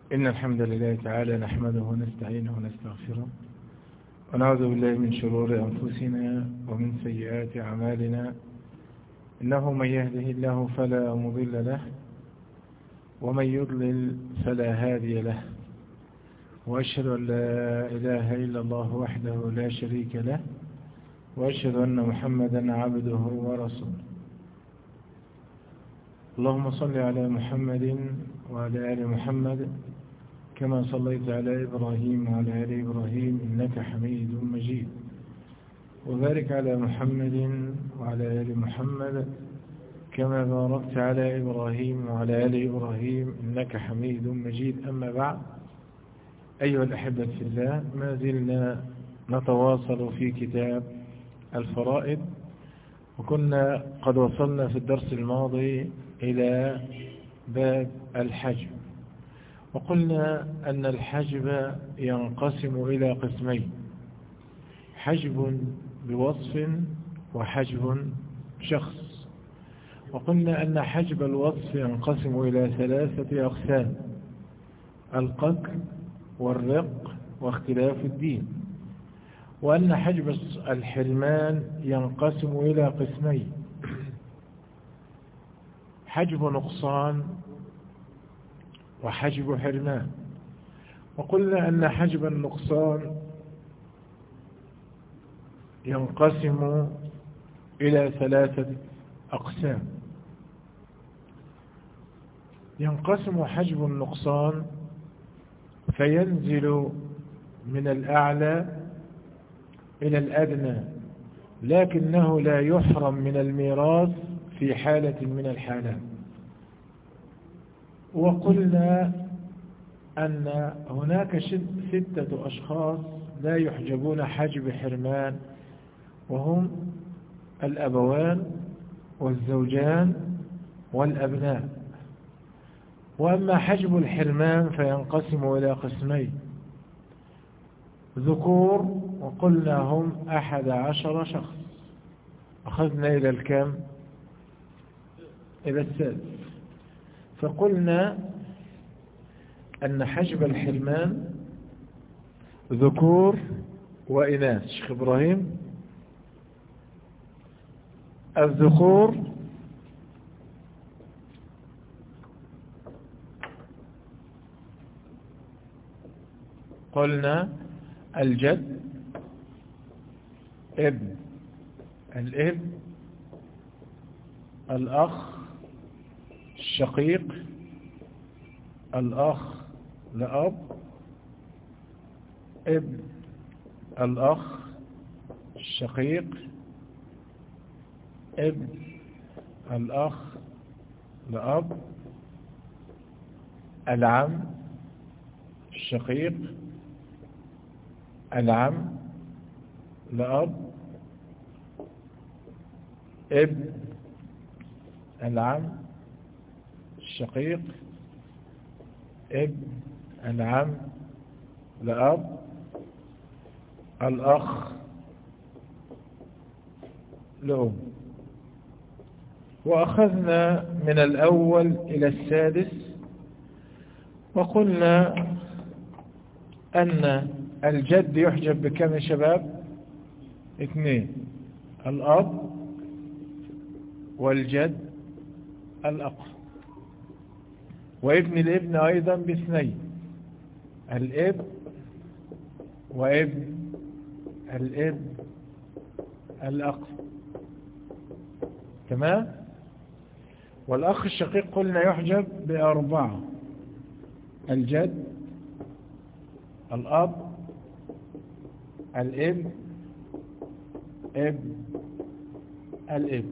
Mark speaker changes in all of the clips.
Speaker 1: إن الحمد لله تعالى نحمده ونستعينه ونستغفره ونعوذ بالله من شرور أنفسنا ومن سيئات أعمالنا إنه من يهده الله فلا مضل له ومن يضلل فلا هادي له وأشهد أن لا إله إلا الله وحده لا شريك له وأشهد أن محمدا عبده ورسوله اللهم صل على محمد وعلى آل محمد كما صليت على إبراهيم وعلى آل إبراهيم إنك حميد مجيد وبارك على محمد وعلى آل محمد كما باركت على إبراهيم وعلى آل إبراهيم إنك حميد مجيد أما بعد أيها الأحبة في الله ما زلنا نتواصل في كتاب الفرائض وكنا قد وصلنا في الدرس الماضي إلى باب الحجب وقلنا أن الحجب ينقسم إلى قسمين حجب بوصف وحجب شخص وقلنا أن حجب الوصف ينقسم إلى ثلاثة أقسام القتل والرق واختلاف الدين وأن حجب الحرمان ينقسم إلى قسمين حجب نقصان وحجب حرمان وقلنا أن حجب النقصان ينقسم إلى ثلاثة أقسام ينقسم حجب النقصان فينزل من الأعلى إلى الأدنى لكنه لا يحرم من الميراث في حالة من الحالات وقلنا أن هناك ستة أشخاص لا يحجبون حجب حرمان وهم الأبوان والزوجان والأبناء وأما حجب الحرمان فينقسم إلى قسمين ذكور وقلنا هم أحد عشر شخص أخذنا إلى الكام إلى السادس فقلنا أن حجب الحرمان ذكور وإناث شيخ إبراهيم الذكور قلنا الجد ابن الابن الأخ الشقيق الأخ لأب ابن الأخ الشقيق ابن الأخ لأب العم الشقيق العم لأب ابن العم الشقيق ابن العم لأب الأخ لأم وأخذنا من الأول إلى السادس وقلنا أن الجد يحجب بكم يا شباب اثنين الأب والجد الأقصى وابن الابن أيضا باثنين الاب وابن الاب الأقصى تمام والأخ الشقيق قلنا يحجب بأربعة الجد الأب الابن ابن الابن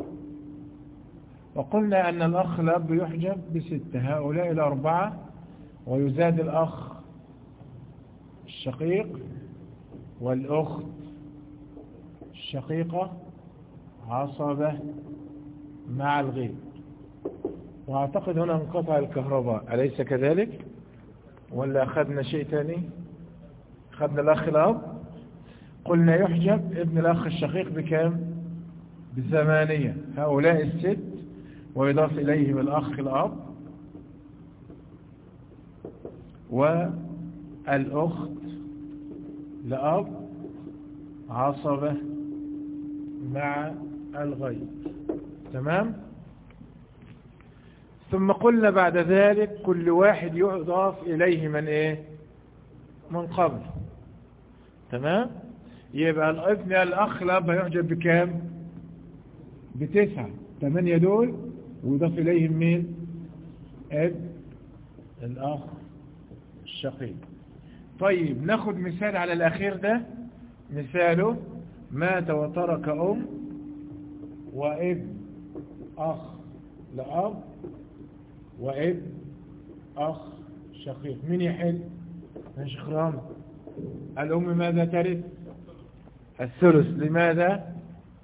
Speaker 1: وقلنا أن الأخ الأب يحجب بستة هؤلاء الأربعة ويزاد الأخ الشقيق والأخت الشقيقة عصبة مع الغيب وأعتقد هنا انقطع الكهرباء أليس كذلك ولا أخذنا شيء ثاني أخذنا الأخ الأب قلنا يحجب ابن الأخ الشقيق بكام بثمانية هؤلاء الست ويضاف إليهم الأخ الأب والأخت لأب عصبة مع الغيب تمام ثم قلنا بعد ذلك كل واحد يضاف إليه من إيه من قبل تمام يبقى الابن الأخ الأب هيحجب بكام بتسعة ثمانية دول ويضاف إليهم مين ابن الأخ الشقيق طيب ناخد مثال على الأخير ده مثاله مات وترك أم وابن أخ لأب وابن أخ شقيق مين يحل يا شيخ رامي الأم ماذا ترث الثلث لماذا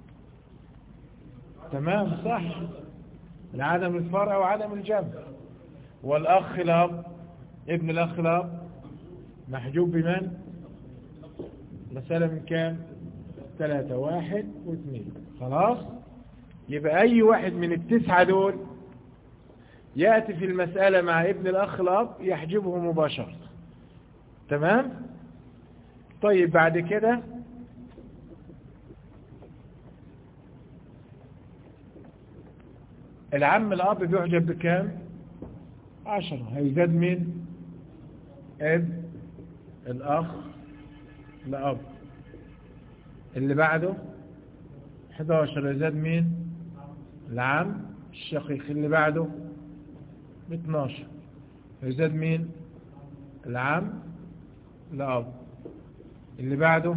Speaker 1: تمام صح لعدم الفرع وعدم الجمع والأخ الأب ابن الأخ الأب محجوب بمن مسألة من كام ثلاثة واحد واثنين خلاص يبقى أي واحد من التسعة دول يأتي في المسألة مع ابن الأخ الأب يحجبه مباشرة تمام طيب بعد كده العم الأب بيحجب بكام عشرة هيزاد مين ابن الأخ لأب اللي بعده 11 يزاد مين العم الشقيق اللي بعده 12 يزاد مين العم لأب اللي بعده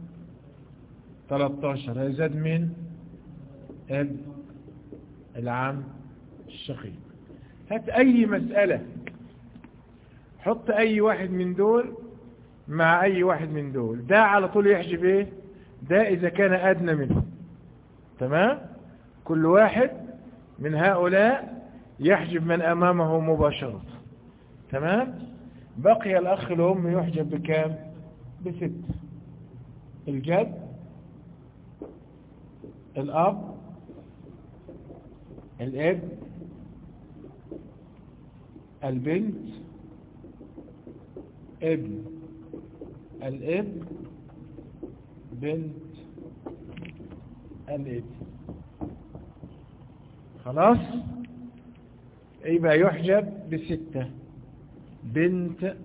Speaker 1: 13 يزاد مين ابن العم الشقيق هات أي مسألة حط أي واحد من دول مع أي واحد من دول ده على طول يحجب إيه ده إذا كان أدنى منه تمام كل واحد من هؤلاء يحجب من أمامه مباشرة تمام بقي الأخ الأم يحجب بكام بست الجد الأب الابن البنت ابن الابن بنت الابن خلاص يبقى يحجب بستة بنت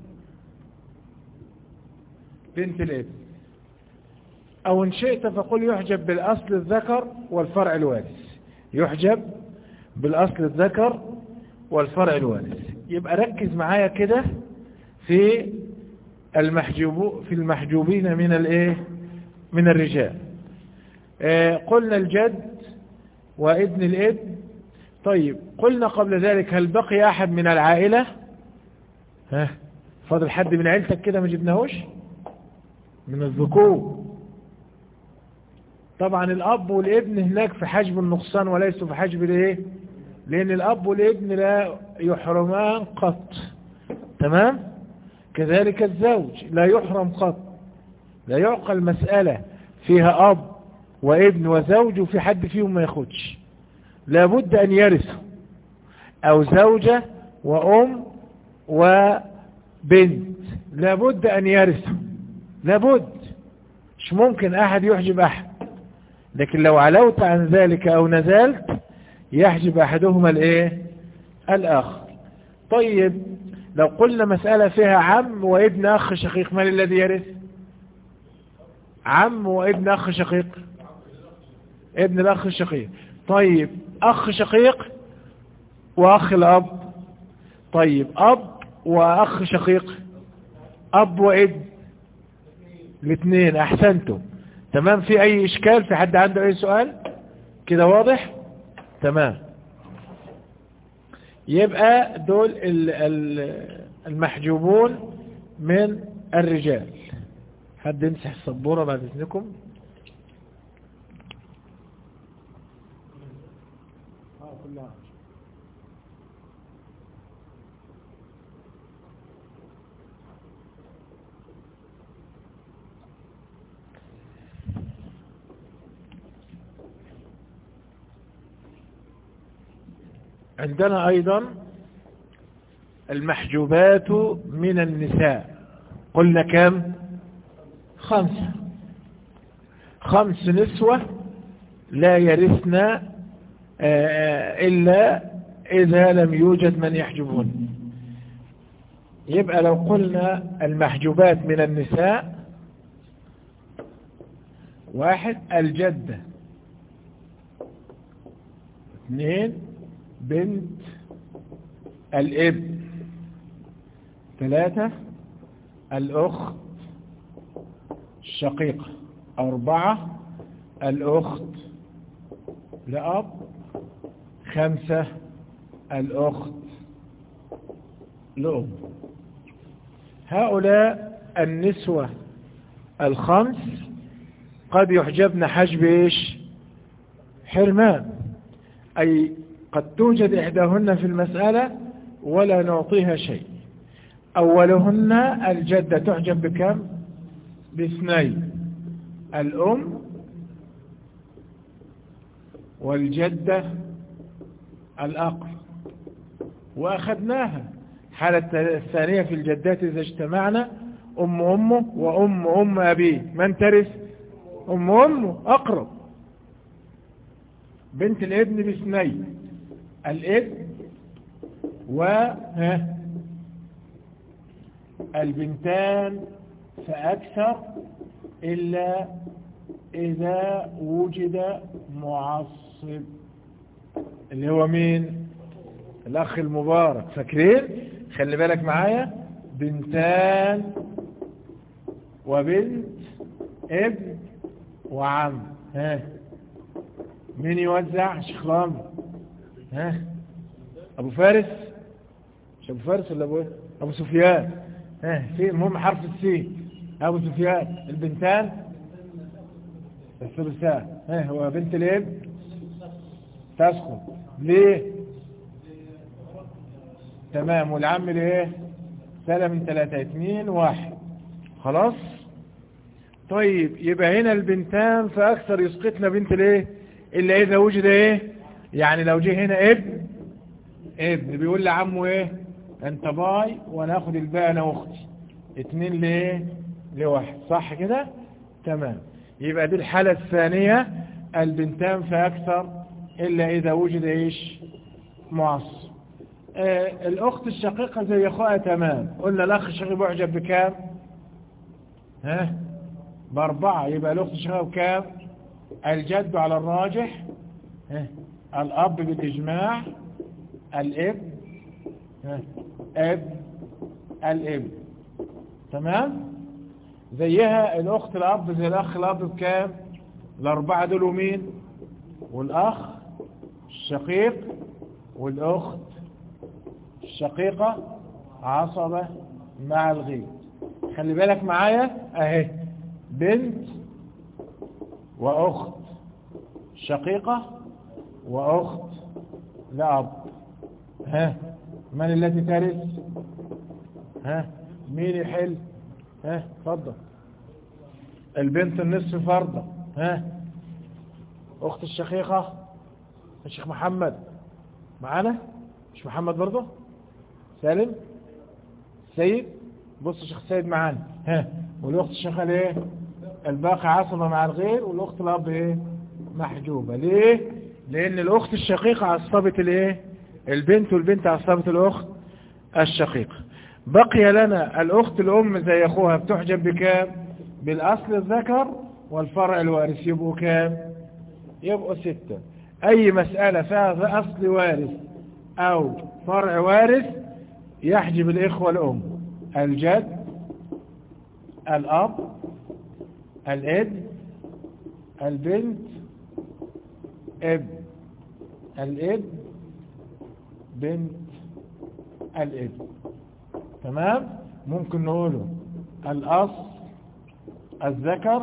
Speaker 1: بنت الابن او ان شئت فقل يحجب بالاصل الذكر والفرع الوارث يحجب بالاصل الذكر والفرع الوارث يبقى ركز معايا كده في المحجوب في المحجوبين من الايه من الرجال آه قلنا الجد وابن الابن طيب قلنا قبل ذلك هل بقي احد من العائلة ها فاضل حد من عيلتك كده ما جبناهوش من الذكور طبعا الاب والابن هناك في حجب النقصان وليسوا في حجب الايه لان الاب والابن لا يحرمان قط تمام كذلك الزوج لا يحرم قط لا يعقل مسألة فيها أب وابن وزوج وفي حد فيهم ما ياخدش لابد أن يرثوا أو زوجة وأم وبنت لابد أن يرثوا لابد مش ممكن أحد يحجب أحد لكن لو علوت عن ذلك أو نزلت يحجب أحدهما الإيه الآخر طيب لو قلنا مسألة فيها عم وابن أخ شقيق من الذي يرث عم وابن أخ شقيق ابن الأخ الشقيق طيب أخ شقيق وأخ الأب طيب أب وأخ شقيق أب وابن الاثنين أحسنتم تمام في أي إشكال في حد عنده أي سؤال كده واضح تمام يبقى دول المحجوبون من الرجال حد يمسح السبورة بعد اذنكم عندنا ايضا المحجوبات من النساء قلنا كم خمسة خمس نسوة لا يرثن آه، آه، إلا إذا لم يوجد من يحجبهن يبقى لو قلنا المحجوبات من النساء واحد الجدة اثنين بنت الابن ثلاثة الأخت الشقيقة أربعة الأخت لأب خمسة الأخت لأم هؤلاء النسوة الخمس قد يحجبن حجب إيش حرمان أي قد توجد إحداهن في المسألة ولا نعطيها شيء أولهن الجدة تحجب بكم باثنين الأم والجدة الأقر وأخذناها حالة الثانية في الجدات إذا اجتمعنا أم أمه وأم أم أبيه من ترث أم أمه أقرب بنت الابن باثنين الابن و البنتان فأكثر إلا إذا وجد معصب اللي هو مين الأخ المبارك فاكرين خلي بالك معايا بنتان وبنت ابن وعم ها مين يوزع شيخ لامي ها ابو فارس مش ابو فارس ولا ابو ايه ابو سفيان ها في المهم حرف السين ابو سفيان البنتان الثلثان ها هو بنت الابن تسقط ليه تمام والعم ليه سنة من ثلاثة اثنين واحد خلاص طيب يبقى هنا البنتان فأكثر يسقطنا بنت الايه إلا إذا وجد إيه يعني لو جه هنا ابن ابن بيقول لعمه إيه أنت باي وناخد الباقي أنا وأختي اتنين لإيه لواحد صح كده تمام يبقى دي الحالة الثانية البنتان فأكثر إلا إذا وجد إيش معصر آه الأخت الشقيقة زي أخوها تمام قلنا الأخ الشقيق معجب بكام ها بأربعة يبقى الأخت الشقيقة بكام الجد على الراجح ها الأب بالإجماع الابن ها ابن الابن تمام زيها الأخت الأب زي الأخ الأب بكام الأربعة دول مين والأخ الشقيق والأخت الشقيقة عصبة مع الغيب خلي بالك معايا اهي بنت وأخت شقيقة وأخت لأب ها من التي ترث ها مين يحل ها اتفضل البنت النصف فرضة ها اخت الشقيقة الشيخ محمد معانا مش محمد برضه سالم سيد بص الشيخ سيد معانا ها والاخت الشقيقة ليه الباقي عصبة مع الغير والاخت الاب ايه محجوبة ليه لان الاخت الشقيقة عصبت الايه البنت والبنت عصبت الاخت الشقيقة بقي لنا الأخت الأم زي أخوها بتحجب بكام بالأصل الذكر والفرع الوارث يبقوا كام يبقوا ستة أي مسألة فيها أصل وارث أو فرع وارث يحجب الإخوة الأم الجد الأب الابن البنت ابن الابن بنت الابن تمام ممكن نقوله الأصل الذكر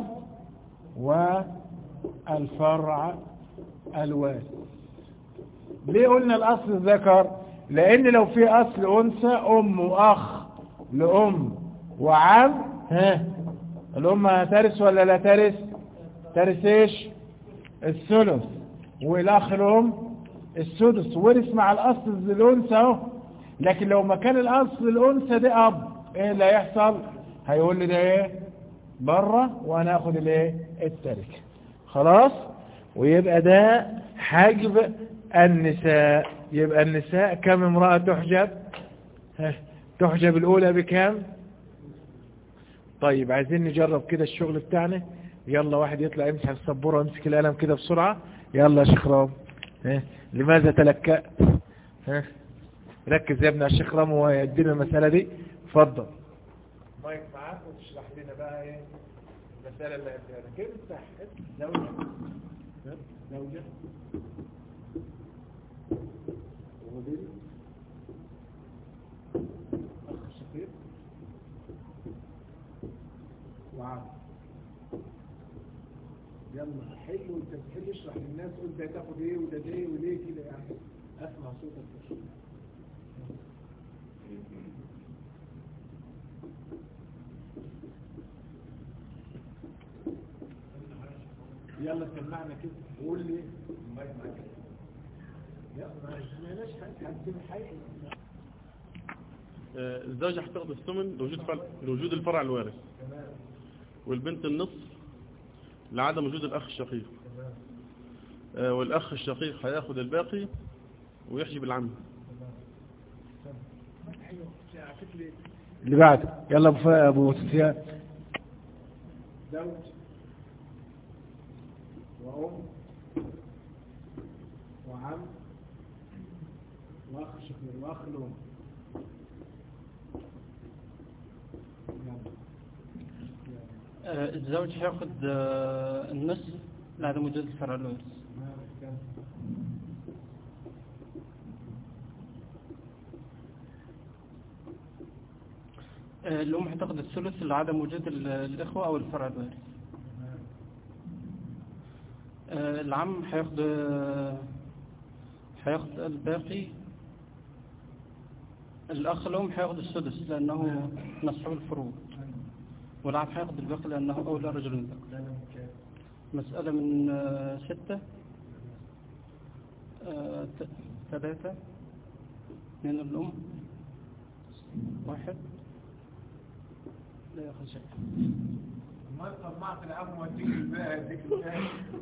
Speaker 1: والفرع الوارث ليه قلنا الأصل الذكر لأن لو في أصل أنثى أم وأخ لأم وعم ها الأم هترث ولا لا ترث ترث ايش الثلث والأخ الأم السدس ورث مع الأصل الأنثى اهو لكن لو مكان الاصل الانثى ده اب ايه اللي هيحصل هيقول لي ده ايه بره وانا اخد الايه التركه خلاص ويبقى ده حجب النساء يبقى النساء كم امرأة تحجب ها، تحجب الاولى بكام طيب عايزين نجرب كده الشغل بتاعنا يلا واحد يطلع يمسح السبورة ويمسك القلم كده بسرعة يلا يا شيخ رام ها، لماذا تلكأت ها ركز يا ابني على الشيخ رام ويدينا المسألة دي اتفضل مايك معاك وتشرح لنا بقى ايه المسألة اللي هديها لك افتح زوجة ها؟ زوجة ومدير أخ شقيق وعم يلا حل وانت بتحل اشرح للناس قول ده تاخد ايه وده ده ايه وليه كده يعني اسمع صوتك بس. يلا سمعنا كده وقول لي المايك معاك يلا ما سمعناش حد حد الحقيقة
Speaker 2: آه، الزوجة هتاخد الثمن لوجود فرع لوجود الفرع الوارث
Speaker 1: تمام
Speaker 2: والبنت النصف لعدم وجود الأخ الشقيق
Speaker 1: تمام
Speaker 2: آه، والأخ الشقيق هياخد الباقي ويحجب العم
Speaker 1: اللي بعده يلا ابو فا- ابو سفيان زوج وام وعم واخ شقيق واخ لام
Speaker 3: آه، الزوج هياخد آه، النصف لعدم وجود الفرع الوارث آه، الأم هتاخد الثلث لعدم وجود ال- الإخوة أو الفرع الوارث آه، العم هياخد آه، هياخد الباقي الأخ الأم هياخد السدس لأنه نصف الفروض والعم هياخد الباقي لأنه أولى رجل ذكر مسألة من آه، ستة آه، ت- ثلاثة من الأم واحد لا يأخذ شيء
Speaker 1: ما طمعت العم واديك الباقي اديك الباقي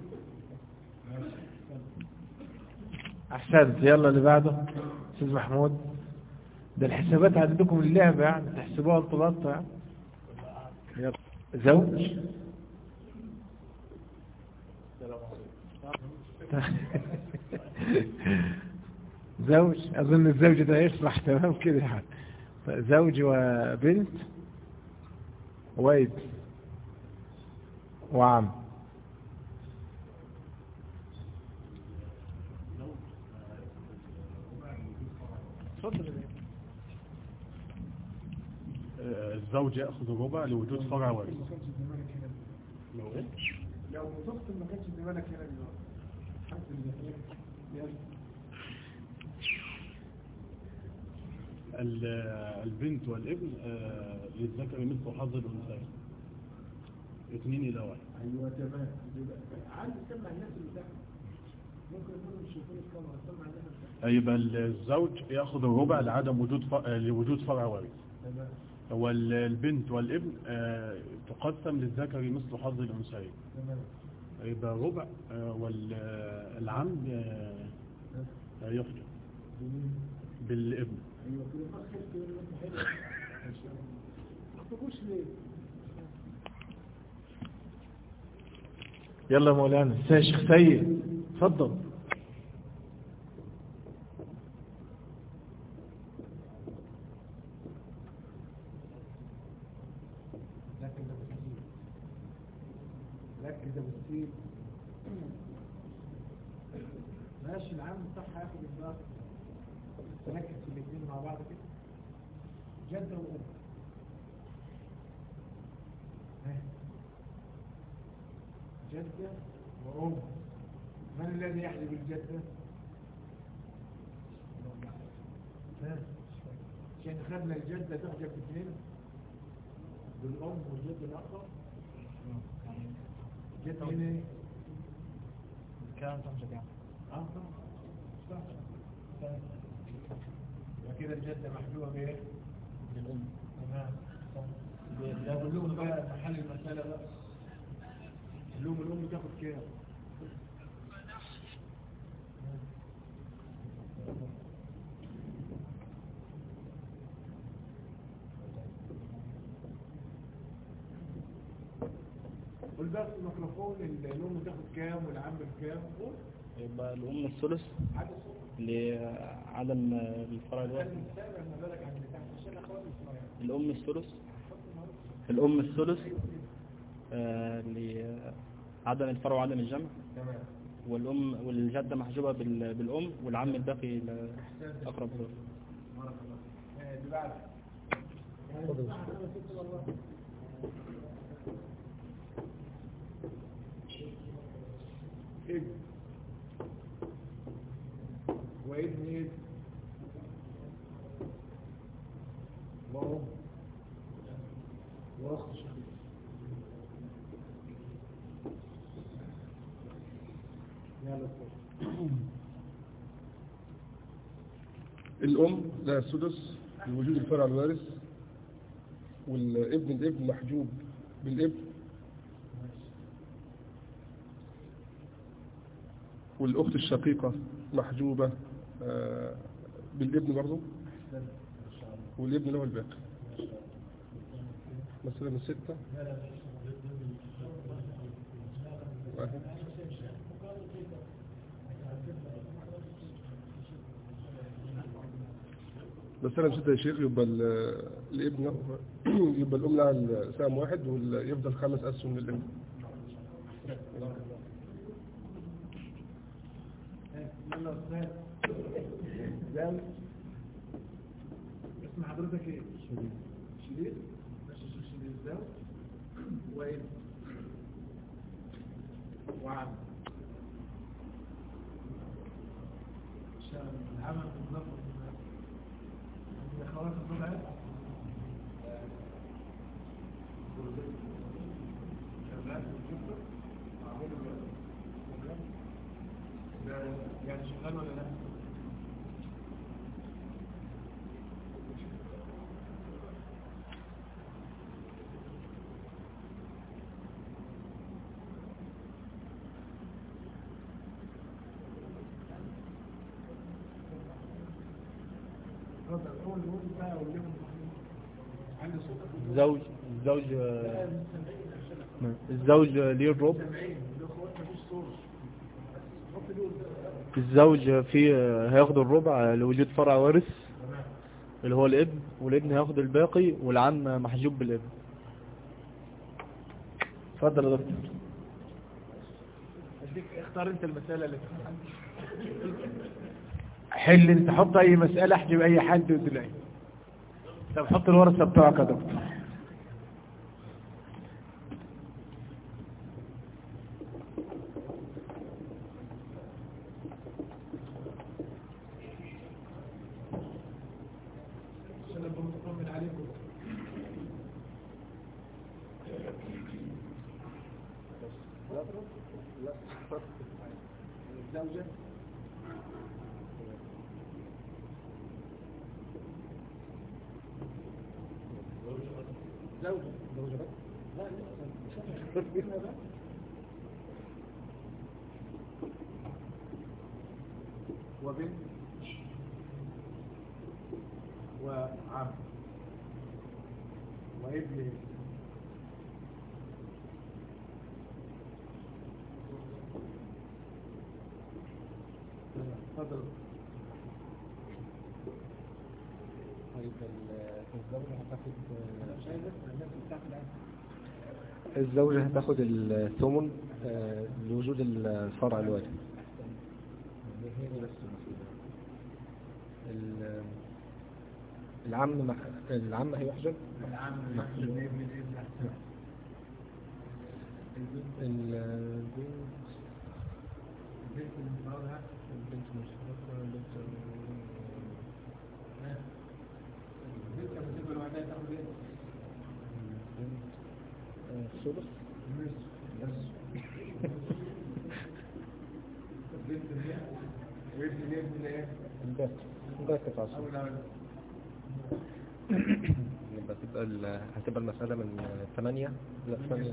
Speaker 1: احسنت يلا اللي بعده استاذ محمود ده الحسابات عندكم اللعبة يعني تحسبوها انطلاقة يعني يلا زوج زوج اظن الزوج ده يشرح تمام كده يعني زوج وبنت وابن وعم اتفضل
Speaker 2: آه، الزوج يأخذ الربع لوجود فرع وارث لو إيه؟
Speaker 1: لو مصفت ما كانش زمانك هنا دلوقتي الحمد لله يلا
Speaker 2: ال- البنت والابن آه، للذكر مثل حظ الأنثيين اثنين إلى واحد
Speaker 1: ايوه تمام يبقى عايز تسمع الناس اللي تحت ممكن يكونوا مش شايفين الكاميرا سمع الناس اللي تحت
Speaker 2: يبقى الزوج يأخذ الربع لعدم وجود ف... آه، لوجود فرع وارث
Speaker 1: تمام
Speaker 2: والبنت والابن آه، تقسم للذكر مثل حظ الأنثيين
Speaker 1: تمام
Speaker 2: يبقى ربع والعم يحجب بالابن
Speaker 1: ايوه كده ما خير كده انت حلو ما تخطبوش ليه يلا يا مولانا يا شيخ سيد اتفضل ركز يا بسيط ركز يا بسيط ماشي العم صح هياخد الباقي تركز في الاثنين مع بعض كده جدة وأم ها. جدة وأم من الذي يحجب الجدة؟ ها. عشان خدنا الجدة تحجب باثنين بالأم والجد الآخر جد من ايه؟
Speaker 3: كلام تحجب يعني
Speaker 1: اه صح صح كده الجدة محجوبة بايه؟ بالأم تمام ده كلهم بقى محل المسألة بقى كلهم الأم تاخد كام؟ قول بس الميكروفون الأم تاخد كام والعم بكام؟ قول
Speaker 3: يبقى الأم الثلث
Speaker 1: عدد صوت
Speaker 3: لعدم الفرع الواحد
Speaker 1: السابع ما بالك عن اللي تحت عشان أخوات الصغير
Speaker 3: الأم الثلث الأم الثلث آه، لعدم الفرع وعدم الجمع
Speaker 1: تمام
Speaker 3: والأم والجدة محجوبة بال- بالأم والعم الباقي أقرب له
Speaker 1: بارك الله آه، اللي بعد ابن وابن ابن وأم وأخت شقيق يلا اتفضل.
Speaker 4: الأم لها السدس لوجود الفرع الوارث والابن الابن محجوب بالابن والأخت الشقيقة محجوبة آه، بالابن برضه والابن له الباقي مثلا من ستة واحد بس انا ستة يا شيخ يبقى ال- الابن يبقى الام لها السهم واحد ويفضل خمس اسهم للابن
Speaker 1: يلا استاذ زاوي اسم حضرتك ايه؟ شريف شريف ماشي شيخ شريف زاوي وابن وعم عشان العمل بالظبط الاخوات طلعت شغال في الكمبيوتر معمول بروجرام ده يعني شغال ولا لا؟ اتفضل اول نقول بقى اقول لهم عندي صوتك
Speaker 3: الزوج الزوج الزوج ليه الربع
Speaker 1: سامعين الاخوات مفيش صوت حط دول
Speaker 3: الزوج فيه هياخد الربع لوجود فرع وارث
Speaker 1: تمام
Speaker 3: اللي هو الابن والابن هياخد الباقي والعم محجوب بالابن اتفضل يا دكتور
Speaker 1: اديك اختار انت المسألة اللي تحب حل انت حط اي مسألة احجب اي حد وتلاقي طب حط الورثة بتوعك يا دكتور عشان ابقى مطمن عليكم الزوجة زوجة زوجة بس لا لا بس وبنت وعم وابن تفضل
Speaker 5: طيب ال- الزوجة هتاخد
Speaker 1: انا مش عايز اسمع الناس بتاعت العين
Speaker 5: الزوجة هتاخد الثمن آه، لوجود الفرع الوارث ال- العم مح... العم هيحجب
Speaker 1: العم
Speaker 5: محجوب.
Speaker 1: الابن الابن احسن
Speaker 5: البنت
Speaker 1: البنت اللي مفرغها
Speaker 5: البنت مش فاكرة، البنت
Speaker 1: البنت لما تبقى لوحدها تاخد ايه؟
Speaker 5: البنت آه، ثلث
Speaker 1: النصف بس البنت اللي هي وابن الابن اللي ايه؟
Speaker 5: الباقي الباقي تعصب
Speaker 1: اول اول
Speaker 5: يبقى ال- هتبقى المسألة من ثمانية لا ثمانية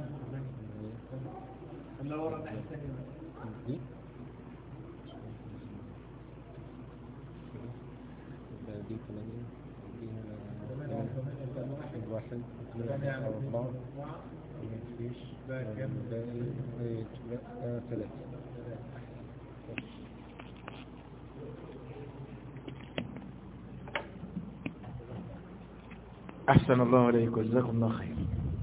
Speaker 5: دي يبقى دي ثمانية دي واحد اثنين أربعة مفيش باقي يبقى ثلاثة
Speaker 1: أحسن الله عليك وجزاكم الله خير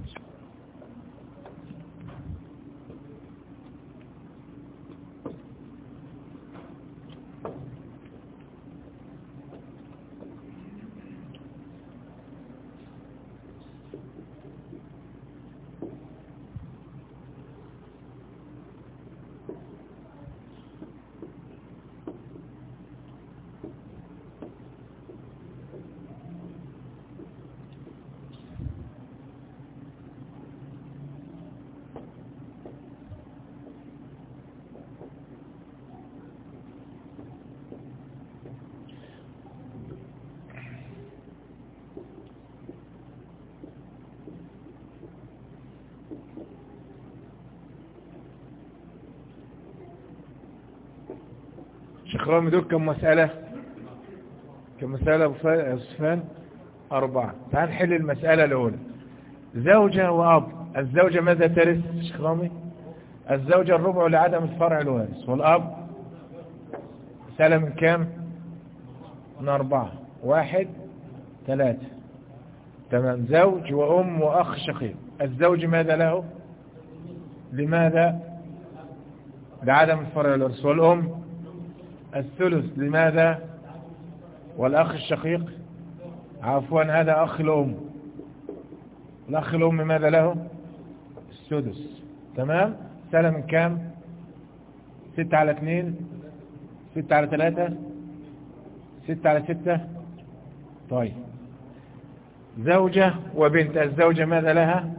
Speaker 1: شيخ رامي دول كم مسألة كم مسألة أبو فا- يا سفيان أربعة تعال نحل المسألة الأولى زوجة وأب الزوجة ماذا ترث شيخ رامي الزوجة الربع لعدم الفرع الوارث والأب مسألة من كام من أربعة واحد ثلاثة تمام زوج وأم وأخ شقيق الزوج ماذا له لماذا لعدم الفرع الوارث والأم الثلث لماذا والأخ الشقيق عفوا هذا أخ الأم الأخ الأم ماذا له السدس تمام سنة من كام ستة على اثنين ستة على ثلاثة ستة على ستة طيب زوجة وبنت الزوجة ماذا لها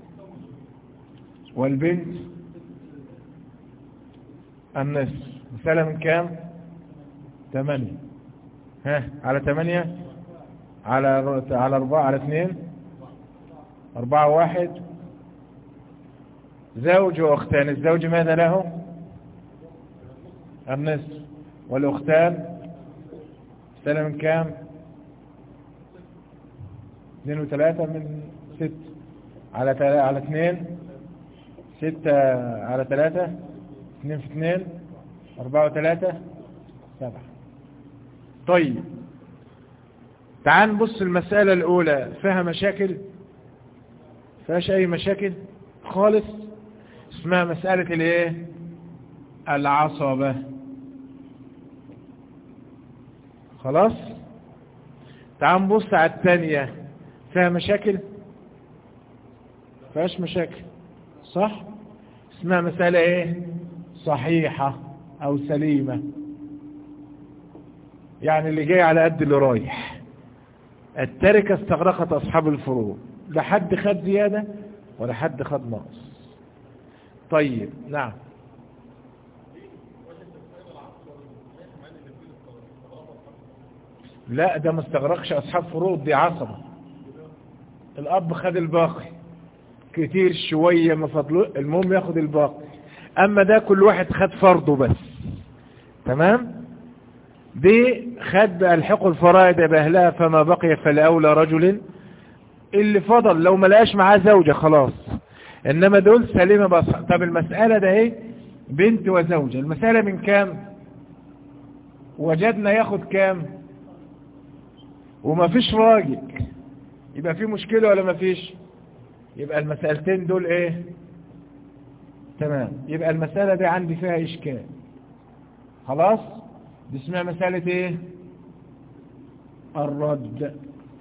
Speaker 1: والبنت النصف مسألة من كام ثمانية ها على ثمانية على على أربعة على اثنين أربعة واحد زوج وأختان الزوج ماذا له النصف والأختان سنة من كام اثنين وثلاثة من ست على تلا... على اثنين ستة على ثلاثة اثنين في اثنين أربعة وثلاثة سبعة طيب تعال نبص المسألة الأولى فيها مشاكل فيهاش أي مشاكل خالص اسمها مسألة الايه العصبة خلاص تعال نبص على الثانية فيها مشاكل فيهاش مشاكل صح اسمها مسألة ايه صحيحة او سليمة يعني اللي جاي على قد اللي رايح التركة استغرقت اصحاب الفروض لا حد خد زيادة ولا حد خد نقص طيب نعم لا ده ما استغرقش اصحاب فروض دي عصبة الاب خد الباقي كتير شوية ما فضله المهم ياخد الباقي اما ده كل واحد خد فرضه بس تمام دي خد الحق الفرائض باهلها فما بقي فالاولى رجل اللي فضل لو ما لقاش معاه زوجة خلاص انما دول سليمة بس طب المسألة ده ايه بنت وزوجة المسألة من كام وجدنا ياخد كام وما فيش راجل يبقى في مشكلة ولا ما فيش يبقى المسألتين دول ايه تمام يبقى المسألة دي عندي فيها اشكال خلاص دي اسمها مسألة ايه الرد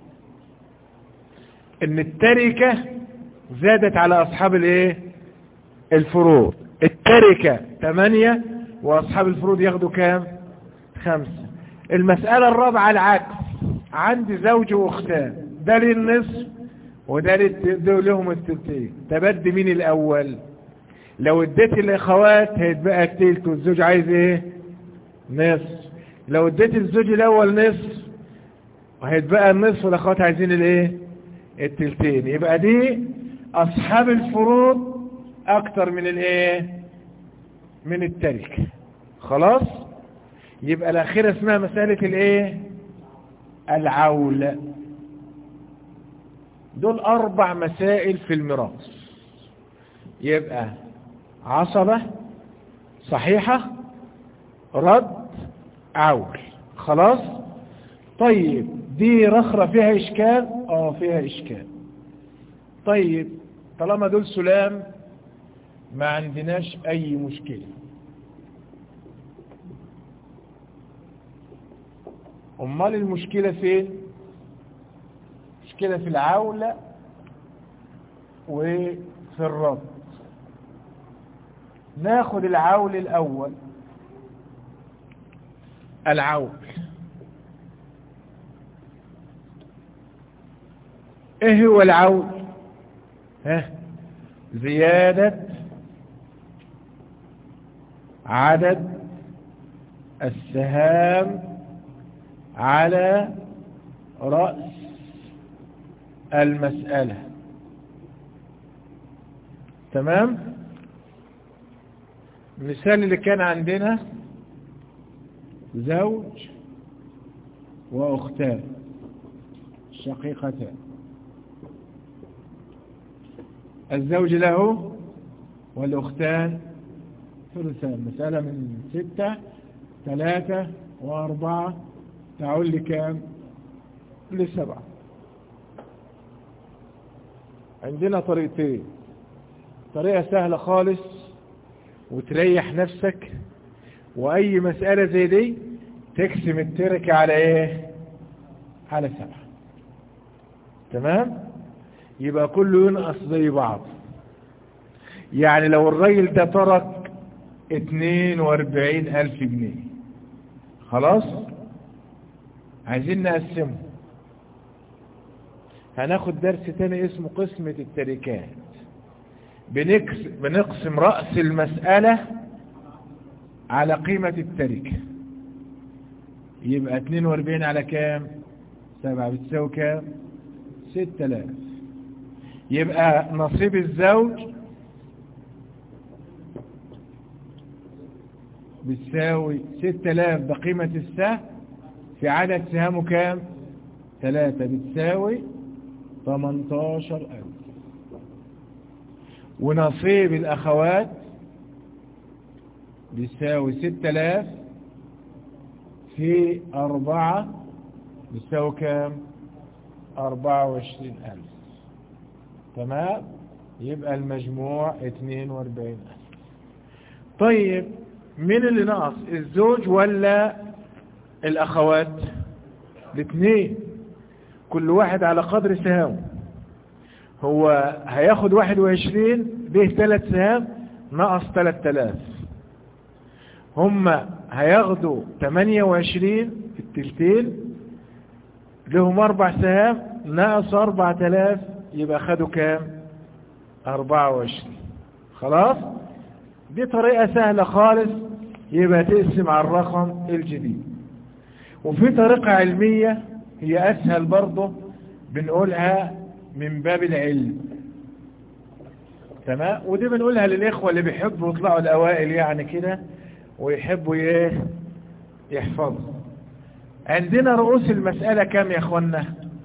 Speaker 1: ان التركة زادت على اصحاب الايه الفروض التركة ثمانية واصحاب الفروض ياخدوا كام خمسة المسألة الرابعة العكس عندي زوج واختان ده للنصف وده للت- ده لهم التلتين تبدي مين الاول لو اديت الاخوات هيتبقى التلت والزوج عايز ايه نصف لو اديت الزوج الاول نصف وهيتبقى النصف والاخوات عايزين الايه التلتين يبقى دي اصحاب الفروض اكتر من الايه من التركة خلاص يبقى الاخيرة اسمها مسألة الايه العول دول اربع مسائل في الميراث يبقى عصبة صحيحة رد عول خلاص طيب دي رخرة فيها اشكال اه فيها اشكال طيب طالما دول سلام ما عندناش اي مشكلة امال المشكلة فين مشكلة في العولة وفي الرد ناخد العول الاول العول ايه هو العول ها زيادة عدد السهام على رأس المسألة تمام المثال اللي كان عندنا زوج وأختان شقيقتان الزوج له والأختان ثلثان مسألة من ستة ثلاثة وأربعة تعول لكام لسبعة عندنا طريقتين طريقة سهلة خالص وتريح نفسك وأي مسألة زي دي تقسم التركة على ايه على سبعة تمام يبقى كله ينقص زي بعض يعني لو الراجل ده ترك اتنين واربعين الف جنيه خلاص عايزين نقسمه هناخد درس تاني اسمه قسمة التركات بنكس بنقسم رأس المسألة على قيمة التركة يبقى 42 على كام سبعة بتساوي كام ستة آلاف يبقى نصيب الزوج بتساوي ستة آلاف بقيمة السهم في عدد سهامه كام ثلاثة بتساوي 18 ألف ونصيب الأخوات بيساوي ستة آلاف في أربعة بيساوي كام أربعة وعشرين ألف تمام يبقى المجموع اتنين واربعين ألف طيب مين اللي نقص الزوج ولا الأخوات الاثنين كل واحد على قدر سهام هو هياخد واحد وعشرين به ثلاث سهام نقص ثلاث تلاف هم هياخدوا تمانية وعشرين في التلتين لهم اربع سهام نقص اربع تلاف يبقى خدوا كام اربعة وعشرين خلاص دي طريقة سهلة خالص يبقى تقسم على الرقم الجديد وفي طريقة علمية هي اسهل برضه بنقولها من باب العلم تمام ودي بنقولها للإخوة اللي بيحبوا يطلعوا الأوائل يعني كده ويحبوا ايه يحفظوا عندنا رؤوس المسألة كم يا اخوانا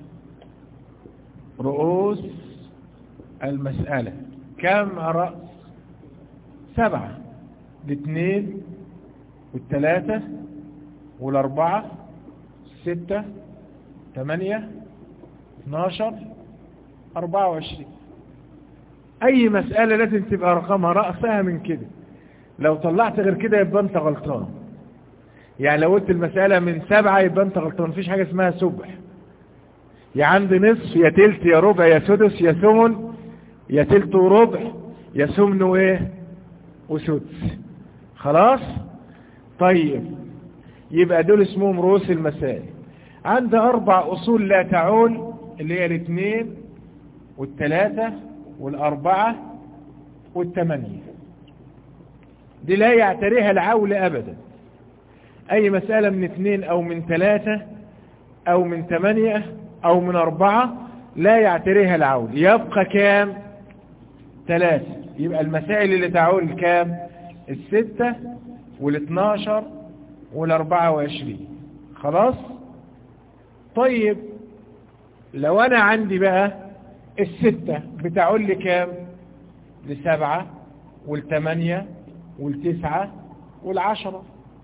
Speaker 1: رؤوس المسألة كم رأس سبعة الاثنين والثلاثة والاربعة ستة ثمانية اثناشر اربعة وعشرين اي مسألة لازم تبقى رقمها رأسها من كده لو طلعت غير كده يبقى انت غلطان يعني لو قلت المسألة من سبعة يبقى انت غلطان مفيش حاجة اسمها سبح يا عندي نصف يا تلت يا ربع يا سدس يا ثمن يا تلت وربع يا ثمن وايه وسدس خلاص طيب يبقى دول اسمهم رؤوس المسائل عندي اربع اصول لا تعول اللي هي الاثنين والثلاثة والاربعة والثمانية دي لا يعتريها العول ابدا اي مسألة من اثنين او من ثلاثة او من ثمانية او من اربعة لا يعتريها العول يبقى كام ثلاثة يبقى المسائل اللي تعول كام الستة والاثناشر والاربعة وعشرين خلاص طيب لو انا عندي بقى الستة بتعول لي كام لسبعة والثمانية والتسعة والعشرة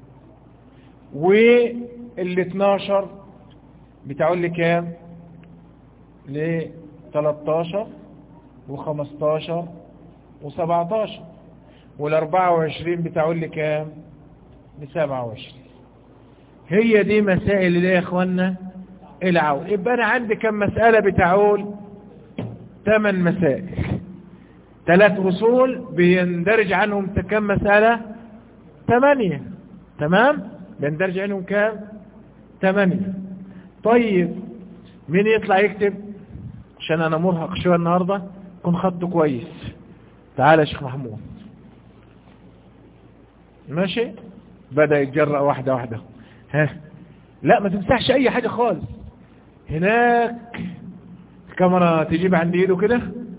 Speaker 1: والاثناشر بتعول لي كام ل 13 و15 و17 وال24 بتعول لي كام ل 27 هي دي مسائل اللي يا اخوانا العول يبقى انا عندي كم مسألة بتعول 8 مسائل ثلاث وصول بيندرج عنهم كم مسألة 8 تمام بيندرج عنهم كام 8 طيب مين يطلع يكتب عشان انا مرهق شويه النهارده يكون خطه كويس تعال يا شيخ محمود ماشي بدا يتجرأ واحده واحده ها لا ما تمسحش اي حاجه خالص هناك الكاميرا تجيب عند ايده كده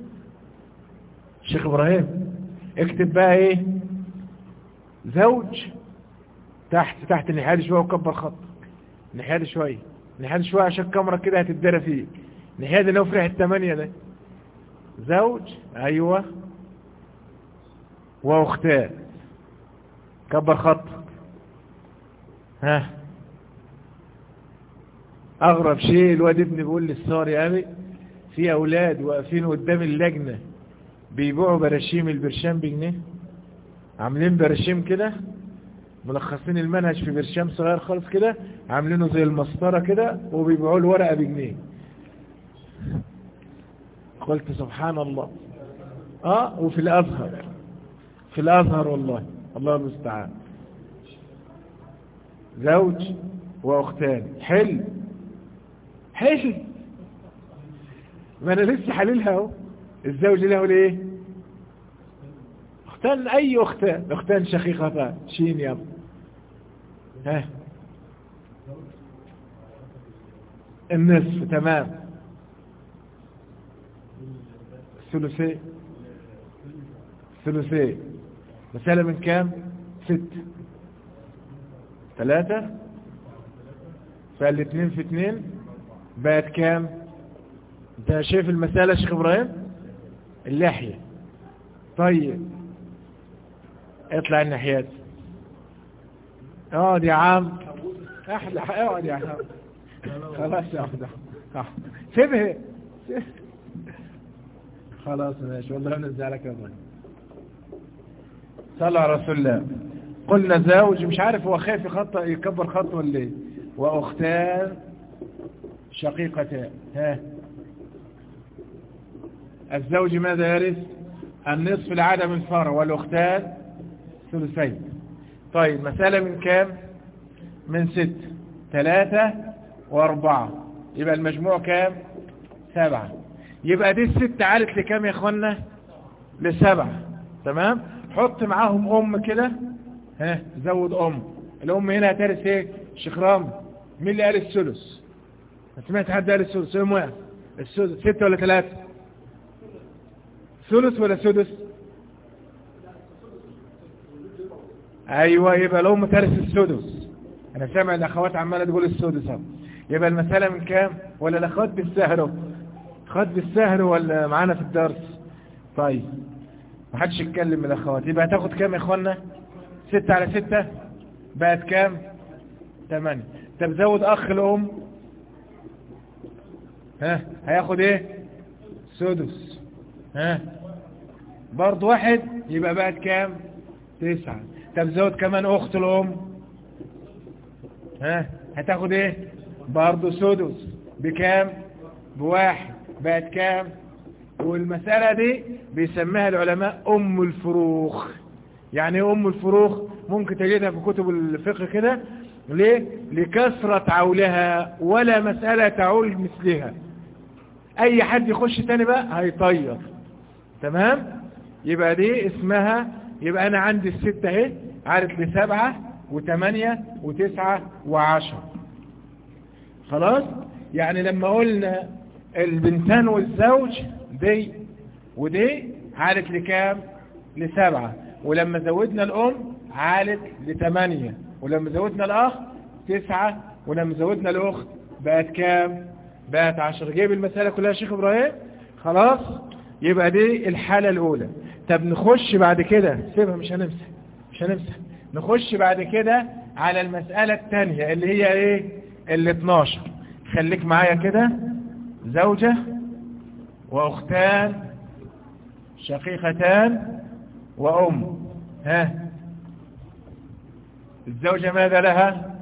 Speaker 1: شيخ ابراهيم اكتب بقى ايه زوج تحت تحت النحايه شويه وكبر خطك النحايه شويه النحايه شويه عشان الكاميرا كده هتتدرى فيه النحايه اللي هو فرح الثمانيه ده زوج ايوه واختان كبر خطك ها اغرب شيء الواد ابني بيقول لي الصار يا ابي في اولاد واقفين قدام اللجنه بيبيعوا براشيم البرشام بجنيه عاملين براشيم كده ملخصين المنهج في برشام صغير خالص كده عاملينه زي المسطره كده وبيبيعوا له ورقه بجنيه قلت سبحان الله اه وفي الازهر في الازهر والله الله المستعان زوج واختان حل حل ما انا لسه حللها اهو الزوج له ليه اختان اي اختان اختان شقيقتان شين يا ها النصف تمام ثلثي ثلثي مسألة من كام ست ثلاثة فالاثنين في اثنين بقت كام انت شايف المسألة شيخ ابراهيم اللحية طيب اطلع الناحيات اقعد يا عم احلى اقعد يا عم خلاص يا اخده سيبه خلاص ماشي والله نزعلك يا ابراهيم صلى على رسول الله قلنا زوج مش عارف هو خايف يخط يكبر خط ولا ايه واختان شقيقتان ها الزوج ماذا يرث النصف لعدم الفرع والاختان ثلثين طيب مسألة من كام من ست ثلاثة واربعة يبقى المجموع كام سبعة يبقى دي الست عالت لكام يا اخوانا لسبعة تمام حط معاهم ام كده ها زود ام الام هنا هترث ايه شيخ رامي مين اللي قال الثلث سمعت حد قال الثلث ام واحد السدس ستة ولا ثلاثة ثلث ولا سدس ايوه يبقى الام ترث السدس انا سامع الاخوات عماله تقول السدس اهو يبقى المساله من كام ولا الاخوات بالسهر اخوات بالسهر ولا معانا في الدرس طيب ما حدش يتكلم من الاخوات يبقى هتاخد كام يا اخوانا ستة على ستة بقت كام تمانية طب زود اخ الام ها هياخد ايه سدس ها برضه واحد يبقى بقت كام تسعة طب زود كمان اخت الام ها هتاخد ايه برضه سدس بكام بواحد بقت كام والمسألة دي بيسميها العلماء ام الفروخ يعني ايه ام الفروخ ممكن تجدها في كتب الفقه كده ليه لكثرة عولها ولا مسألة تعول مثلها اي حد يخش تاني بقى هيطير تمام يبقى دي اسمها يبقى انا عندي الستة اهي عارف لسبعة وثمانية وتسعة وعشرة خلاص يعني لما قلنا البنتان والزوج دي ودي عالت لكام لسبعة ولما زودنا الأم عالت لثمانية ولما زودنا الأخ تسعة ولما زودنا الأخت بقت كام بقت عشر جايب المسألة كلها يا شيخ إبراهيم خلاص يبقى دي الحالة الأولى طب نخش بعد كده سيبها مش هنمسح مش هنمسح نخش بعد كده على المسألة الثانية اللي هي ايه ال 12 خليك معايا كده زوجة وأختان شقيقتان وأم ها الزوجة ماذا لها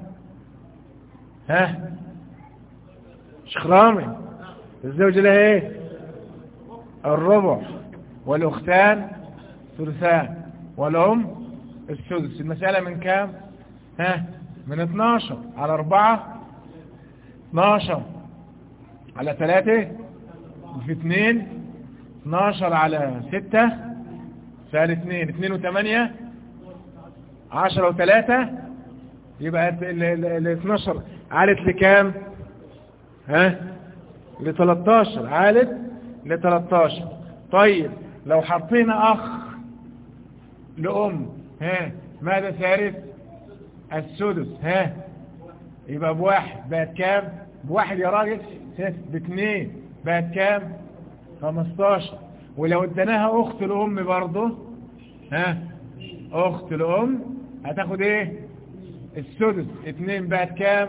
Speaker 1: ها شخرامي الزوجة لها ايه الربع والأختان ثلثان والأم السدس المسألة من كام ها من 12 على 4 12 على 3 في 2 12 على 6 سال 2 2 و8 10 و3 يبقى ال 12 عالت لكام ها ل 13 عالت ل 13 طيب لو حطينا اخ لام ها ماذا ثالث السدس ها يبقى بواحد بقت كام بواحد يا راجل باثنين بقت كام 15 ولو اديناها اخت الام برضه ها اخت الام هتاخد ايه السدس اتنين بقت كام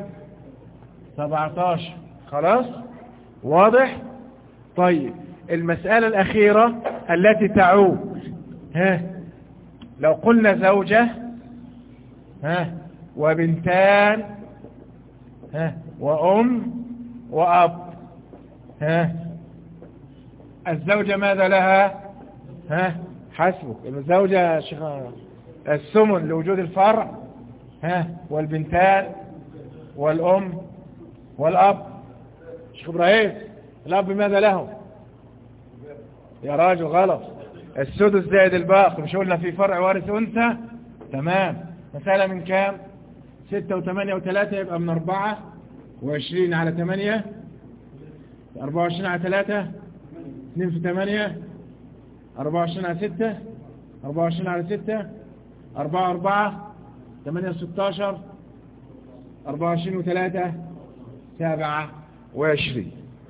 Speaker 1: 17 خلاص واضح طيب المسألة الأخيرة التي تعود ها لو قلنا زوجة ها وبنتان ها وأم وأب ها الزوجة ماذا لها ها حسبك الزوجة شيخ السمن لوجود الفرع ها والبنتان والأم والأب شيخ إبراهيم الأب ماذا له يا راجل غلط السدس زائد الباقي مش قلنا في فرع وارث أنثى تمام مسألة من كام ستة وثمانية وثلاثة يبقى من أربعة وعشرين على ثمانية أربعة وعشرين على ثلاثة اثنين في ثمانية أربعة وعشرين على ستة أربعة وعشرين على ستة أربعة أربعة ثمانية ستاشر أربعة وعشرين وثلاثة سبعة وعشرين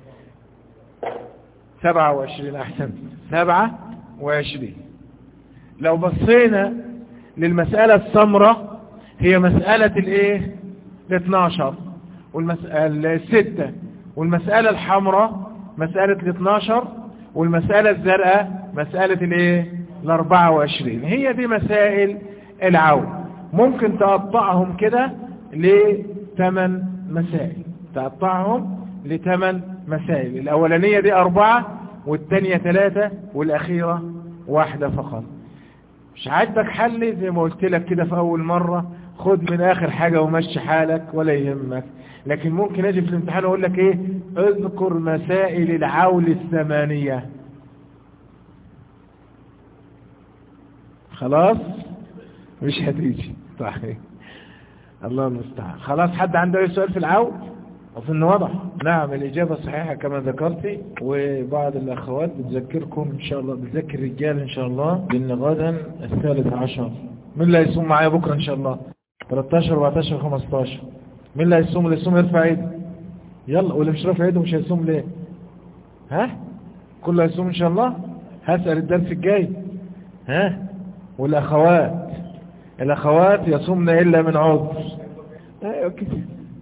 Speaker 1: سبعة وعشرين أحسن سبعة وعشرين لو بصينا للمسألة السمرة هي مسألة الايه الاثناشر والمسألة الستة والمسألة الحمراء مسألة الاثناشر والمسألة الزرقاء مسألة الايه الاربعة وعشرين هي دي مسائل العون ممكن تقطعهم كده لثمان مسائل تقطعهم لثمان مسائل الأولانية دي أربعة والثانية ثلاثة والأخيرة واحدة فقط مش عاجبك حل زي ما قلت لك كده في أول مرة خد من آخر حاجة ومشي حالك ولا يهمك لكن ممكن أجي في الامتحان أقول لك إيه اذكر مسائل العول الثمانية خلاص مش هتيجي طيب الله المستعان خلاص حد عنده أي سؤال في العول أظن واضح نعم الإجابة صحيحة كما ذكرت وبعض الأخوات بتذكركم إن شاء الله بتذكر الرجال إن شاء الله لأن غدا الثالث عشر مين اللي هيصوم معايا بكرة إن شاء الله 13 14 15 مين اللي هيصوم اللي يصوم يرفع ايده يلا واللي مش رافع ايده مش هيصوم ليه ها كله هيصوم إن شاء الله هسأل الدرس الجاي ها والأخوات الأخوات يصومن إلا من عذر ايوه كده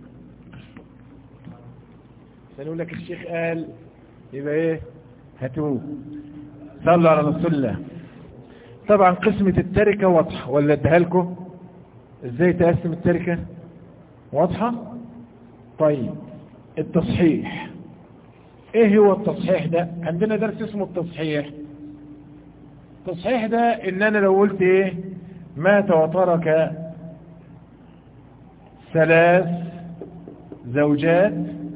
Speaker 1: سنقول لك الشيخ قال يبقى ايه هاتوه صلوا على رسول الله طبعا قسمة التركة واضحة ولا اديها لكم ازاي تقسم التركة واضحة طيب التصحيح ايه هو التصحيح ده عندنا درس اسمه التصحيح التصحيح ده ان انا لو قلت ايه مات وترك ثلاث زوجات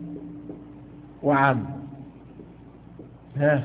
Speaker 1: وعم ها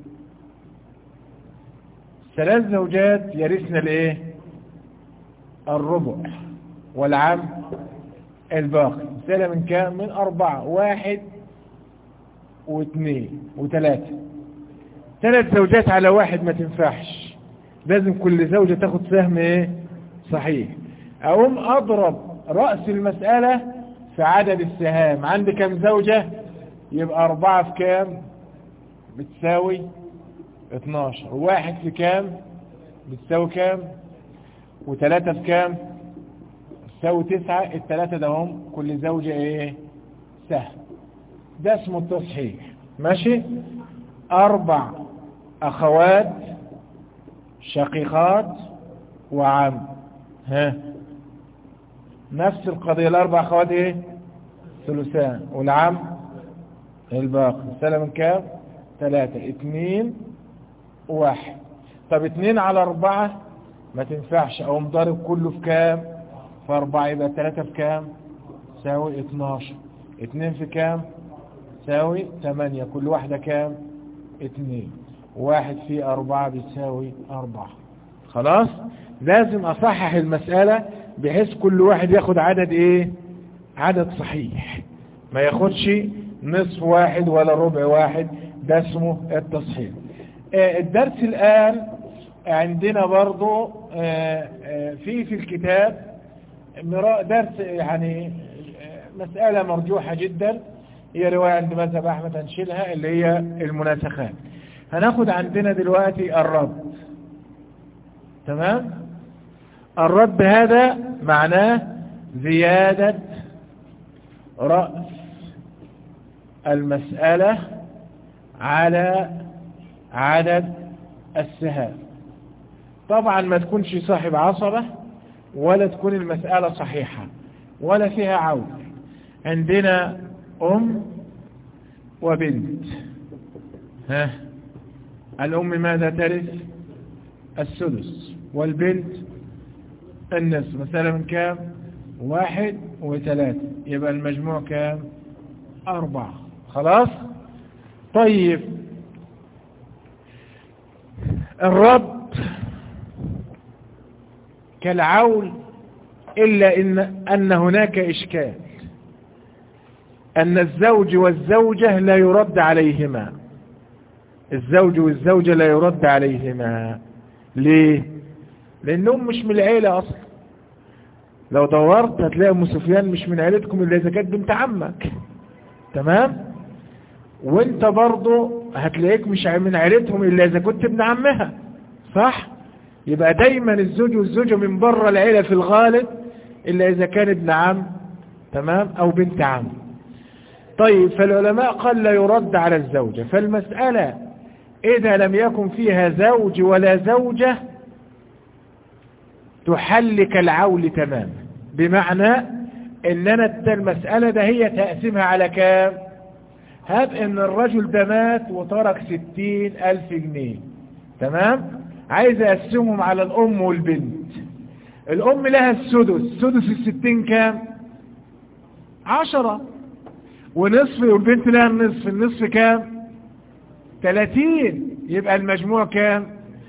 Speaker 1: ثلاث زوجات يرثن الايه الربع والعم الباقي مثلا من كام من اربعة واحد واثنين وثلاثة ثلاث زوجات على واحد ما تنفعش لازم كل زوجة تاخد سهم ايه صحيح اقوم اضرب رأس المسألة في عدد السهام عندي كم زوجة يبقى اربعة في كام بتساوي 12 واحد في كام بتساوي كام وثلاثة في كام تساوي تسعة الثلاثة ده هم كل زوجة ايه سهم ده اسمه التصحيح ماشي اربع اخوات شقيقات وعم ها نفس القضية الاربع اخوات ايه ثلثان والعم الباقي سلم من كام ثلاثة اتنين واحد طب اتنين على اربعة ما تنفعش او مضارب كله في كام في اربعة يبقى ثلاثة في كام ساوي اتناشر اتنين في كام ساوي تمانية كل واحدة كام اتنين واحد في اربعة بيساوي اربعة خلاص لازم اصحح المسألة بحيث كل واحد ياخد عدد ايه عدد صحيح ما ياخدش نصف واحد ولا ربع واحد ده اسمه التصحيح آه الدرس الآن عندنا برضو آه آه في في الكتاب درس يعني مسألة مرجوحة جدا هي رواية عند مذهب أحمد هنشيلها اللي هي المناسخات هناخد عندنا دلوقتي الرد تمام الرد هذا معناه زيادة رأس المسألة على عدد السهام طبعا ما تكونش صاحب عصبة ولا تكون المسألة صحيحة ولا فيها عود عندنا أم وبنت ها الأم ماذا ترث السدس والبنت النصف مثلا من كام واحد وثلاثة يبقى المجموع كام أربعة خلاص طيب الرد كالعول إلا إن, أن هناك إشكال أن الزوج والزوجة لا يرد عليهما الزوج والزوجة لا يرد عليهما ليه لأنهم مش من العيلة أصلا لو دورت هتلاقي أم سفيان مش من عيلتكم إلا إذا كانت بنت عمك تمام وانت برضو هتلاقيك مش من عيلتهم إلا إذا كنت ابن عمها صح يبقى دايما الزوج والزوجة من بره العيلة في الغالب إلا إذا كان ابن عم تمام أو بنت عم طيب فالعلماء قال لا يرد على الزوجة فالمسألة إذا لم يكن فيها زوج ولا زوجة تحل كالعول تماما بمعنى ان انا المسألة ده هي تقسمها على كام هاب ان الرجل ده مات وترك ستين الف جنيه تمام عايز اقسمهم على الام والبنت الام لها السدس سدس الستين كام عشرة ونصف والبنت لها النصف النصف كام تلاتين يبقى المجموع كام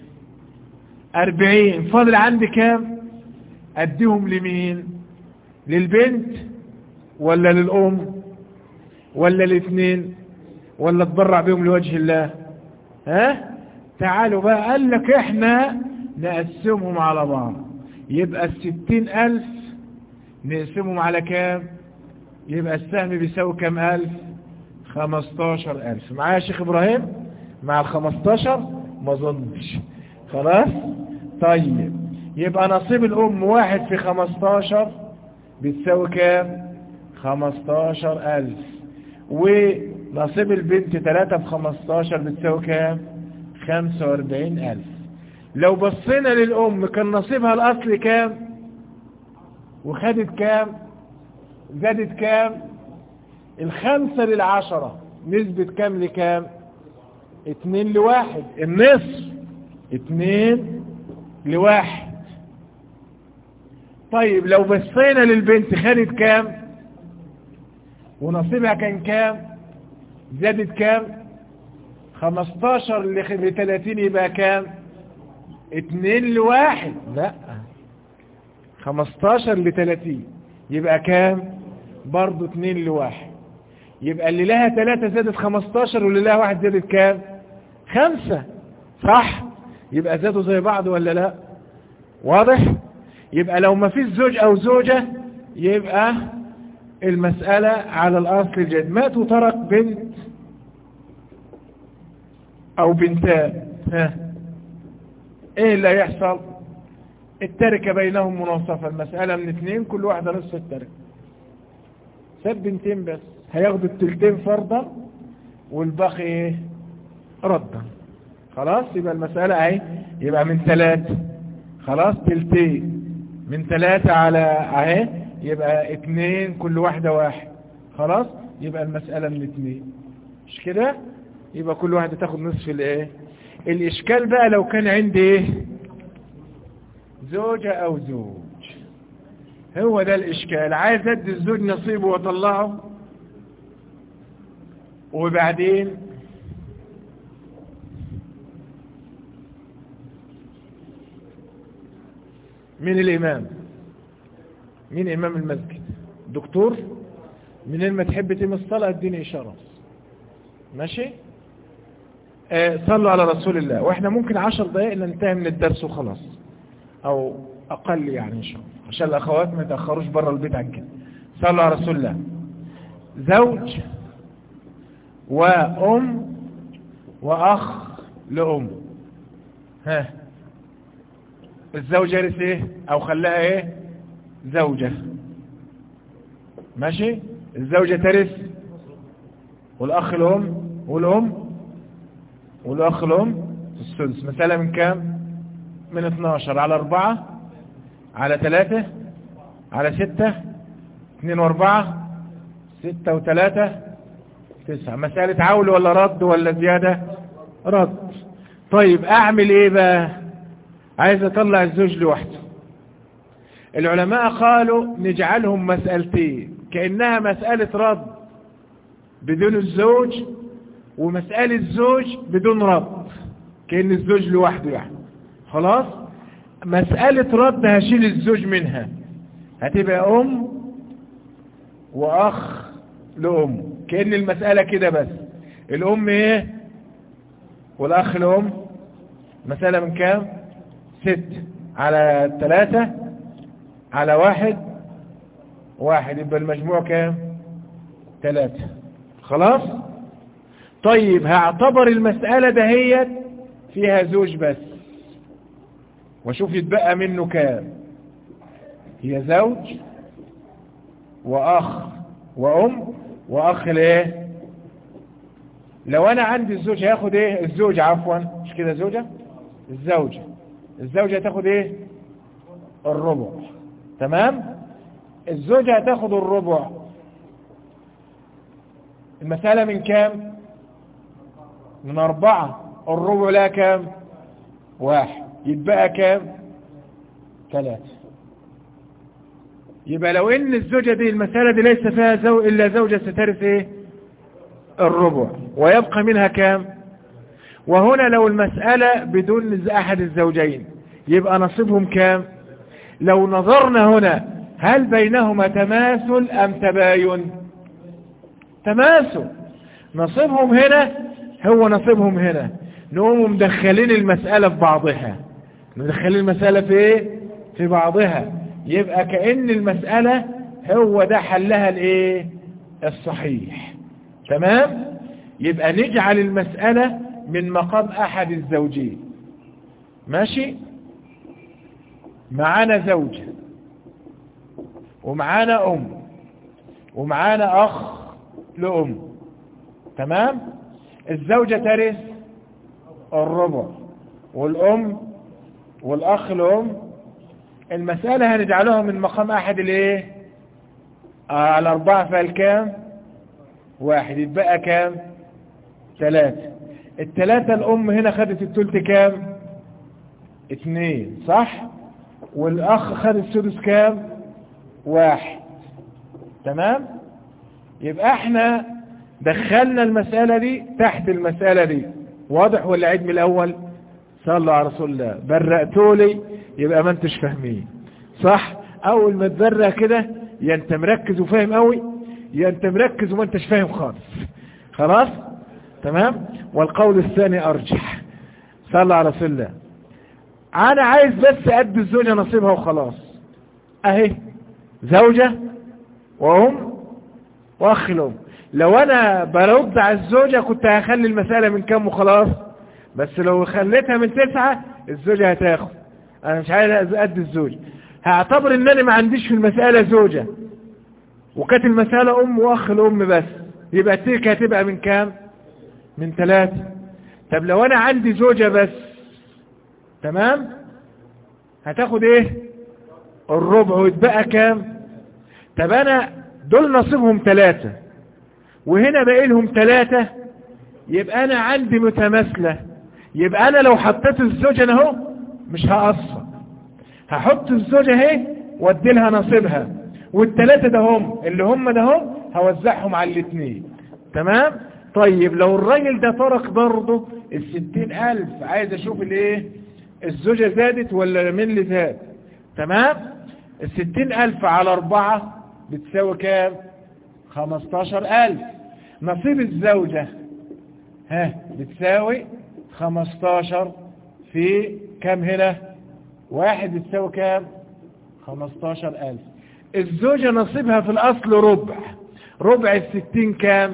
Speaker 1: أربعين فاضل عندي كام أديهم لمين للبنت ولا للأم ولا الاثنين ولا تبرع بهم لوجه الله ها تعالوا بقى قال لك احنا نقسمهم على بعض يبقى الستين ألف نقسمهم على كام يبقى السهم بيساوي كام ألف خمستاشر ألف معايا يا شيخ إبراهيم مع الخمستاشر ما ظنش خلاص طيب يبقى نصيب الأم واحد في خمستاشر بتساوي كام خمستاشر ألف ونصيب البنت تلاتة في خمستاشر بتساوي كام خمسة واربعين ألف لو بصينا للأم كان نصيبها الأصل كام وخدت كام زادت كام الخمسة للعشرة نسبة كام لكام اتنين لواحد النصف اتنين لواحد طيب لو بصينا للبنت خدت كام ونصيبها كان كام زادت كام خمستاشر لثلاثين يبقى كام اتنين لواحد لا خمستاشر لثلاثين يبقى كام برضو اتنين لواحد يبقى اللي لها ثلاثة زادت 15 واللي لها واحد زادت كام خمسة صح يبقى زادوا زي بعض ولا لا واضح يبقى لو ما فيش زوج او زوجة يبقى المسألة على الاصل الجد مات وترك بنت او بنتان ها ايه اللي هيحصل التركة بينهم مناصفة المسألة من اثنين كل واحدة نصف التركة ساب بنتين بس هياخدوا التلتين فرضا والباقي ايه ردا خلاص يبقى المسألة اهي يبقى من ثلاثة خلاص تلتين من ثلاثة على اهي يبقى اتنين كل واحدة واحد خلاص يبقى المسألة من اتنين مش كده يبقى كل واحدة تاخد نصف الايه الاشكال بقى لو كان عندي ايه زوجة او زوج هو ده الاشكال عايز ادي الزوج نصيبه واطلعه وبعدين مين الامام مين امام المسجد دكتور منين ما تحب تم الصلاة اديني اشارة ماشي آه صلوا على رسول الله واحنا ممكن عشر دقائق ننتهي من الدرس وخلاص او اقل يعني ان شاء الله عشان الاخوات ما يتاخروش بره البيت عن كده صلوا على رسول الله زوج وام واخ لام ها الزوج يرث ايه او خلاها ايه زوجة ماشي الزوجة ترث والاخ الام والام والاخ الام السدس مسألة من كام من 12 على 4 على 3 على 6 2 و4 6 و3 9 مسألة عول ولا رد ولا زيادة رد طيب اعمل ايه بقى عايز اطلع الزوج لوحده العلماء قالوا نجعلهم مسألتين كأنها مسألة رد بدون الزوج ومسألة زوج بدون رد كأن الزوج لوحده يعني خلاص مسألة رد هشيل الزوج منها هتبقى أم وأخ لأم كأن المسألة كده بس الأم ايه والأخ لأم مسألة من كام ست على ثلاثة على واحد واحد يبقى المجموع كام ثلاثة خلاص طيب هعتبر المسألة دهيت فيها زوج بس واشوف يتبقى منه كام هي زوج واخ وام واخ لايه لو انا عندي الزوج هياخد ايه الزوج عفوا مش كده زوجة الزوجة الزوجة هتاخد ايه الربع تمام الزوجة هتاخد الربع المسألة من كام من أربعة الربع لا كام واحد يتبقى كام ثلاثة يبقى لو ان الزوجة دي المسألة دي ليس فيها زو إلا زوجة سترث ايه الربع ويبقى منها كام وهنا لو المسألة بدون أحد الزوجين يبقى نصيبهم كام لو نظرنا هنا هل بينهما تماثل أم تباين تماثل نصيبهم هنا هو نصيبهم هنا نقوم مدخلين المسألة في بعضها مدخلين المسألة في ايه في بعضها يبقى كأن المسألة هو ده حلها الايه الصحيح تمام يبقى نجعل المسألة من مقام احد الزوجين ماشي معانا زوجة ومعانا ام ومعانا اخ لام تمام الزوجة ترث الربع والام والاخ لام المسألة هنجعلها من مقام احد الايه آه الاربعة فالكام واحد يتبقى كام ثلاثة الثلاثة الام هنا خدت التلت كام اتنين صح والاخ خد السدس كام واحد تمام يبقى احنا دخلنا المسألة دي تحت المسألة دي واضح ولا عيد من الاول صلوا على رسول الله برقتولي يبقى ما انتش فاهمين صح اول ما تبرق كده يا انت مركز وفاهم قوي يا انت مركز وما انتش فاهم خالص خلاص تمام والقول الثاني ارجح صلى على رسول الله انا عايز بس ادي الزوجة نصيبها وخلاص اهي زوجة وام واخ الام لو انا برد على الزوجة كنت هخلي المسألة من كام وخلاص بس لو خليتها من تسعة الزوجة هتاخد انا مش عايز ادي الزوجة هعتبر ان انا ما عنديش في المسألة زوجة وكانت المسألة ام واخ الام بس يبقى التلك هتبقى من كام من ثلاثة طب لو انا عندي زوجة بس تمام هتاخد ايه الربع ويتبقى كام طب انا دول نصيبهم ثلاثة وهنا باقي لهم ثلاثة يبقى انا عندي متماثلة يبقى انا لو حطيت الزوجة انا اهو مش هقصر هحط الزوجة اهي وادي لها نصيبها والثلاثة ده هم اللي هم ده هم هوزعهم على الاثنين تمام طيب لو الراجل ده ترك برضه الستين الف عايز اشوف الايه الزوجة زادت ولا مين اللي زاد تمام الستين الف على اربعة بتساوي كام خمستاشر الف نصيب الزوجة ها بتساوي خمستاشر في كام هنا واحد بتساوي كام خمستاشر الف الزوجة نصيبها في الاصل ربع ربع الستين كام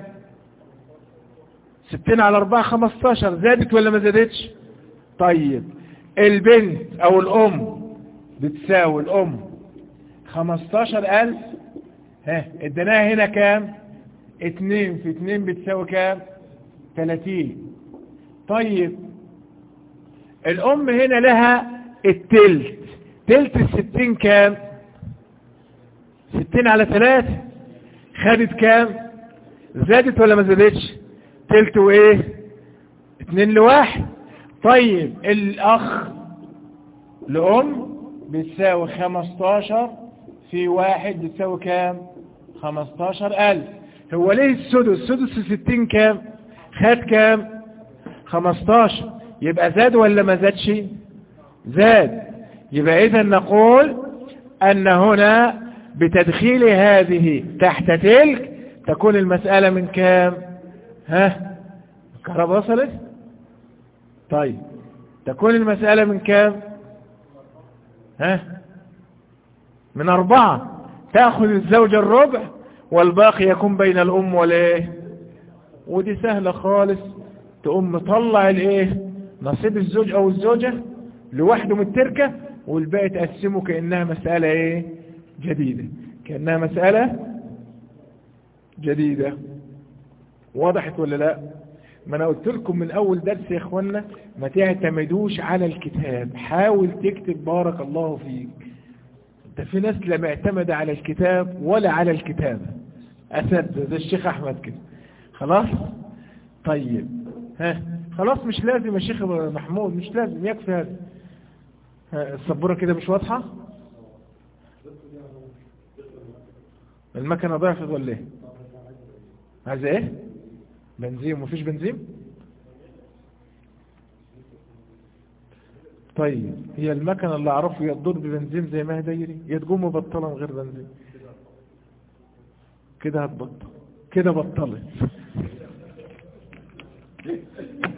Speaker 1: ستين على اربعة خمستاشر زادت ولا ما زادتش طيب البنت او الام بتساوي الام خمستاشر الف ها اديناها هنا كام اتنين في اتنين بتساوي كام تلاتين طيب الام هنا لها التلت تلت الستين كام ستين على ثلاثة خدت كام زادت ولا ما زادتش تلت وايه اتنين لواحد طيب الاخ لام بتساوي خمستاشر في واحد بتساوي كام خمستاشر الف هو ليه السدس السدس ستين كام خد كام خمستاشر يبقى زاد ولا ما زادش زاد يبقى اذا نقول ان هنا بتدخيل هذه تحت تلك تكون المسألة من كام ها الكهرباء وصلت طيب تكون المسألة من كام ها من أربعة تأخذ الزوجة الربع والباقي يكون بين الأم والإيه ودي سهلة خالص تقوم مطلع الإيه نصيب الزوج أو الزوجة لوحده من التركة والباقي تقسمه كأنها مسألة إيه جديدة كأنها مسألة جديدة وضحت ولا لا ما انا قلت لكم من اول درس يا اخوانا ما تعتمدوش على الكتاب حاول تكتب بارك الله فيك ده في ناس لا معتمدة على الكتاب ولا على الكتابة اسد زي الشيخ احمد كده خلاص طيب ها خلاص مش لازم يا شيخ محمود مش لازم يكفي هذا ها، السبورة كده مش واضحة المكنة ضعفت ولا ايه عايزة ايه بنزين مفيش بنزين طيب هي المكنة اللي اعرفه يا تدور ببنزين زي ما هي دايري يا تقوم مبطلة من غير بنزين كده هتبطل كده بطلت